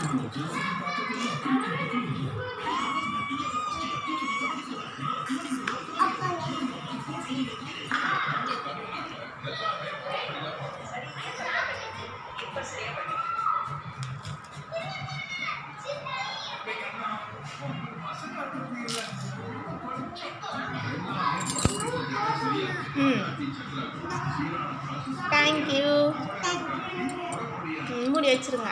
ம் தேங்க்யூ மூடி வச்சிருங்க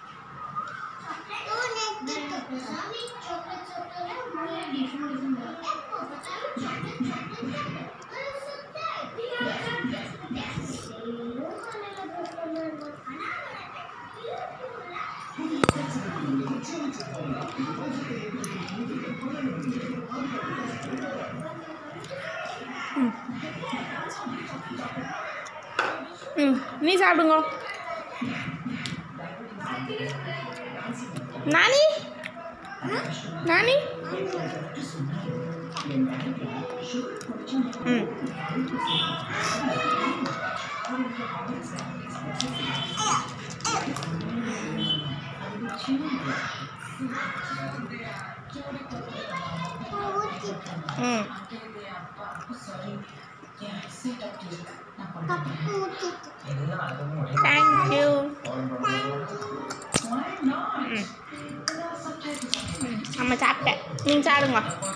ம் நீ சாப்பிடுங்க நானி நானி ம் ம் தேங்க்யூ ம் ம் நம்ம சாப்பிட்டேன் நீங்கள் சாப்பிடுங்க